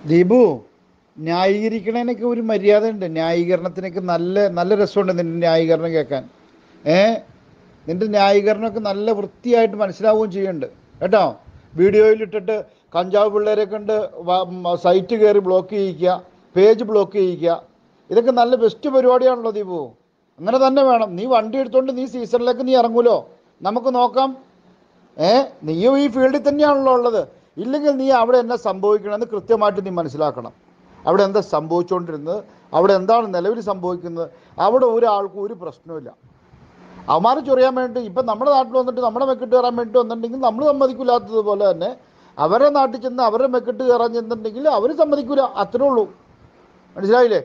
ദീപു ന്യായീകരിക്കണേനൊക്കെ ഒരു മര്യാദ ഉണ്ട് ന്യായീകരണത്തിനൊക്കെ നല്ല നല്ല രസമുണ്ട് നിന്റെ ന്യായീകരണം കേൾക്കാൻ ഏ നിന്റെ ന്യായീകരണമൊക്കെ നല്ല വൃത്തിയായിട്ട് മനസ്സിലാവുകയും ചെയ്യുന്നുണ്ട് കേട്ടോ വീഡിയോയിൽ ഇട്ടിട്ട് കഞ്ചാവ് പിള്ളേരെ കൊണ്ട് സൈറ്റ് കയറി ബ്ലോക്ക് ചെയ്യിക്കുക പേജ് ബ്ലോക്ക് ചെയ്യിക്കുക ഇതൊക്കെ നല്ല ബെസ്റ്റ് പരിപാടിയാണല്ലോ ദീപു അങ്ങനെ തന്നെ വേണം നീ വണ്ടി എടുത്തോണ്ട് നീ സീസണിലേക്ക് നീ ഇറങ്ങൂലോ നമുക്ക് നോക്കാം ഏ നീയും ഈ ഫീൽഡിൽ തന്നെയാണല്ലോ ഉള്ളത് ഇല്ലെങ്കിൽ നീ അവിടെ എന്നാ സംഭവിക്കണമെന്ന് കൃത്യമായിട്ട് നീ മനസ്സിലാക്കണം അവിടെ എന്താ സംഭവിച്ചുകൊണ്ടിരുന്നത് അവിടെ എന്താണ് നിലവിൽ സംഭവിക്കുന്നത് അവിടെ ഒരാൾക്കും ഒരു പ്രശ്നവുമില്ല അവന്മാരെ ചൊറിയാൻ വേണ്ടി ഇപ്പം നമ്മുടെ നാട്ടിൽ വന്നിട്ട് നമ്മുടെ മെക്കിട്ട് കയറാൻ വേണ്ടി വന്നിട്ടുണ്ടെങ്കിൽ നമ്മൾ സമ്മതിക്കില്ലാത്തതുപോലെ തന്നെ അവരുടെ നാട്ടിൽ ചെന്ന് അവരുടെ മെക്കിട്ട് കയറാൻ ചെന്നിട്ടുണ്ടെങ്കിൽ അവർ സമ്മതിക്കില്ല അത്രേ ഉള്ളൂ മനസ്സിലായില്ലേ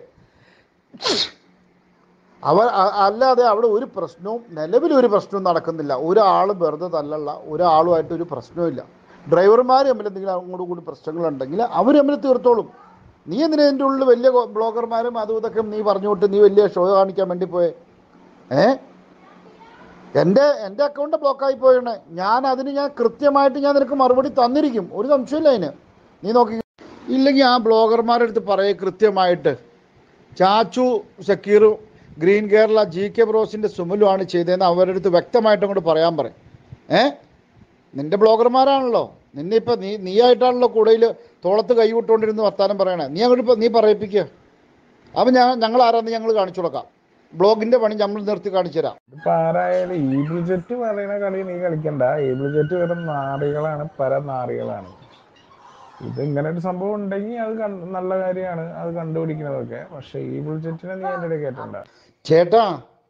അവർ അ- അല്ലാതെ അവിടെ ഒരു പ്രശ്നവും നിലവിൽ ഒരു പ്രശ്നവും നടക്കുന്നില്ല ഒരാൾ വെറുതെ തല്ലല്ല ഒരാളുമായിട്ട് ഒരു പ്രശ്നവുമില്ല ഡ്രൈവർമാർ തമ്മിൽ എന്തെങ്കിലും അങ്ങോട്ടും കൂടി പ്രശ്നങ്ങളുണ്ടെങ്കിൽ അവർ തമ്മിൽ തീർത്തോളും നീ എന്തിനാ എൻ്റെ ഉള്ളിൽ വലിയ ഗോ- ബ്ലോഗർമാരും അതും ഇതൊക്കെ നീ പറഞ്ഞുകൊണ്ട് നീ വലിയ ഷോ കാണിക്കാൻ വേണ്ടി പോയേ ഏ എൻ്റെ എൻ്റെ അക്കൗണ്ട് ബ്ലോക്കായി പോയാണ് ഞാൻ അതിന് ഞാൻ കൃത്യമായിട്ട് ഞാൻ നിനക്ക് മറുപടി തന്നിരിക്കും ഒരു സംശയമില്ല അതിന് നീ നോക്കി ഇല്ലെങ്കിൽ ആ ബ്ലോഗർമാരുടെ അടുത്ത് പറയേ കൃത്യമായിട്ട് ചാച്ചു ഷക്കീറും ഗ്രീൻ കേരള ജി കെ ബ്രോസിൻ്റെ സുമലുമാണ് ചെയ്തതെന്ന് അവരുടെ അടുത്ത് വ്യക്തമായിട്ട് അങ്ങോട്ട് പറയാൻ പറയും ഏ നിന്റെ ബ്ലോഗർമാരാണല്ലോ നിന്നെ ഇപ്പം നീ നീയായിട്ടാണല്ലോ കൂടുതൽ തോളത്ത് കൈ വിട്ടുകൊണ്ടിരുന്ന് വർത്താനം പറയണേ നീ അങ്ങോട്ട് ഇപ്പം നീ പറയിപ്പിക്കുക അപ്പം ഞാൻ ഞങ്ങൾ ആരാന്ന് ഞങ്ങൾ കാണിച്ചു കൊടുക്കാം ബ്ലോഗിൻ്റെ പണി നമ്മൾ നിർത്തി കാണിച്ചു തരാം ഇപ്പൊ ആരായാലും ഈബിൾ ജെറ്റ് പറയുന്ന കളി നീ കളിക്കണ്ട ഈബിൾ ജെറ്റ് വെറും നാറികളാണ് പര നാറികളാണ് ഇത് ഇങ്ങനെ ഒരു സംഭവം ഉണ്ടെങ്കിൽ അത് കണ്ട് നല്ല കാര്യമാണ് അത് കണ്ടുപിടിക്കുന്നതൊക്കെ പക്ഷെ ഈബിൾ ജെറ്റിനെ നീ എൻ്റെ ഇടയിൽ കേട്ടണ്ട ചേട്ടാ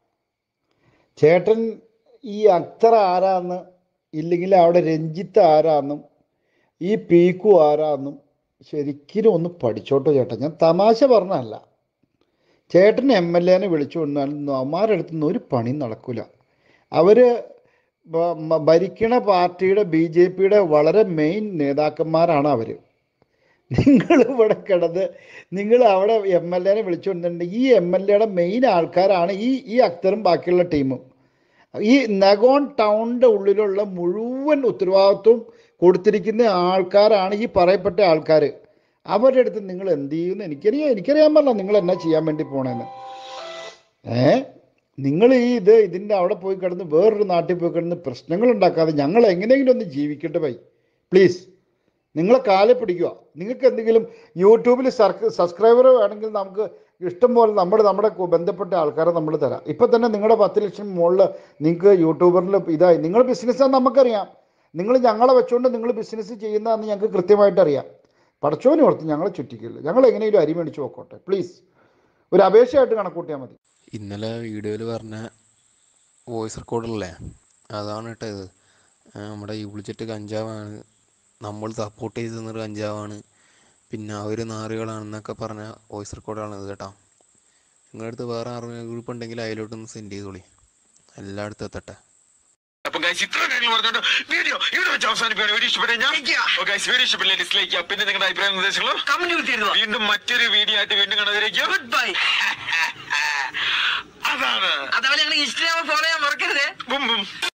ചേട്ടൻ ഈ അക്തർ ആരാന്ന് ഇല്ലെങ്കിൽ അവിടെ രഞ്ജിത്ത് ആരാന്നും ഈ പീക്കു ആരാന്നും ശരിക്കും ഒന്ന് പഠിച്ചോട്ടോ ചേട്ടാ ഞാൻ തമാശ പറഞ്ഞല്ല ചേട്ടൻ എം എൽ എനെ വിളിച്ചു കൊണ്ടാൽ അമ്മാരുടെ അടുത്ത് നിന്ന് ഒരു പണി നടക്കില്ല അവർ ഭരിക്കണ പാർട്ടിയുടെ ബി ജെ പിയുടെ വളരെ മെയിൻ നേതാക്കന്മാരാണ് അവർ നിങ്ങൾ ഇവിടെ കിടന്ന് നിങ്ങൾ അവിടെ എം എൽ എനെ വിളിച്ചുകൊണ്ടിട്ടുണ്ട് ഈ എം എൽ എയുടെ മെയിൻ ആൾക്കാരാണ് ഈ ഈ അക്തറും ബാക്കിയുള്ള ടീമും ഈ നഗോൺ ടൗണിൻ്റെ ഉള്ളിലുള്ള മുഴുവൻ ഉത്തരവാദിത്വം കൊടുത്തിരിക്കുന്ന ആൾക്കാരാണ് ഈ പറയപ്പെട്ട ആൾക്കാർ അവരുടെ അടുത്ത് നിങ്ങൾ എന്ത് ചെയ്യുമെന്ന് എനിക്കറിയാം എനിക്കറിയാൻ പറഞ്ഞ നിങ്ങൾ എന്നാ ചെയ്യാൻ വേണ്ടി പോണേന്ന് ഏ നിങ്ങൾ ഈ ഇത് ഇതിൻ്റെ അവിടെ പോയി കിടന്ന് വേറൊരു നാട്ടിൽ പോയി കിടന്ന് പ്രശ്നങ്ങൾ ഉണ്ടാക്കാതെ ഞങ്ങൾ എങ്ങനെയെങ്കിലും ഒന്ന് ജീവിക്കട്ടെ ബൈ പ്ലീസ് നിങ്ങളെ കാലെ പിടിക്കുക നിങ്ങൾക്ക് എന്തെങ്കിലും യൂട്യൂബിൽ സബ്സ്ക്രൈബർ വേണമെങ്കിൽ നമുക്ക് ഇഷ്ടം പോലെ നമ്മുടെ നമ്മുടെ കു- ബന്ധപ്പെട്ട ആൾക്കാരെ നമ്മൾ തരാം ഇപ്പം തന്നെ നിങ്ങളുടെ പത്ത് ലക്ഷം മുകളിൽ നിങ്ങൾക്ക് യൂട്യൂബറിൽ ഇതായി നിങ്ങളുടെ ബിസിനസ്സാന്ന് നമുക്കറിയാം നിങ്ങൾ ഞങ്ങളെ വെച്ചുകൊണ്ട് നിങ്ങൾ ബിസിനസ് ചെയ്യുന്നതെന്ന് ഞങ്ങൾക്ക് കൃത്യമായിട്ട് അറിയാം പടച്ചോനെ ഓർത്ത് ഞങ്ങളെ ചുറ്റിക്കില്ല ഞങ്ങൾ എങ്ങനെയും അരി മേടിച്ച് നോക്കോട്ടെ പ്ലീസ് ഒരു അപേക്ഷയായിട്ട് കണക്കൂട്ടിയാൽ മതി ഇന്നലെ വീഡിയോയിൽ പറഞ്ഞ വോയിസ് റെക്കോർഡറല്ലേ അതാണ് കേട്ടോ ഇത് ആ, നമ്മുടെ ഈ വിളിച്ചിട്ട് കഞ്ചാവാണ് നമ്മൾ സപ്പോർട്ട് ചെയ്ത് തന്നൊരു കഞ്ചാവാണ് പിന്നെ അവർ നാറുകളാണെന്നൊക്കെ പറഞ്ഞ വോയിസ് റെക്കോർഡാണ് ഇത് കേട്ടോ നിങ്ങളുടെ അടുത്ത് വേറെ ആർമി ഗ്രൂപ്പ് ഉണ്ടെങ്കിൽ അതിലോട്ടൊന്ന് സെൻഡ് ചെയ്തോളി എല്ലായിടത്തും എത്തട്ടെ അപ്പൊ ഗൈസ് ഇത്ര കാര്യങ്ങൾ പറഞ്ഞോണ്ട് വീഡിയോ ഇവിടെ വെച്ച് അവസാനിപ്പിക്കുകയാണ് വീഡിയോ ഇഷ്ടപ്പെട്ട ഞാൻ ഗൈസ് വീഡിയോ ഇഷ്ടപ്പെട്ടില്ല ഡിസ്ലൈക്ക് പിന്നെ നിങ്ങളുടെ അഭിപ്രായ നിർദ്ദേശങ്ങളും കമന്റ് വീണ്ടും മറ്റൊരു വീഡിയോ ആയിട്ട് വീണ്ടും കാണാതിരിക്കും ഗുഡ് ബൈ അതാണ് അതേപോലെ ഞങ്ങൾ ഇൻസ്റ്റാഗ്രാം ഫോളോ ചെയ്യാൻ മറക്കരുത് ബും ബും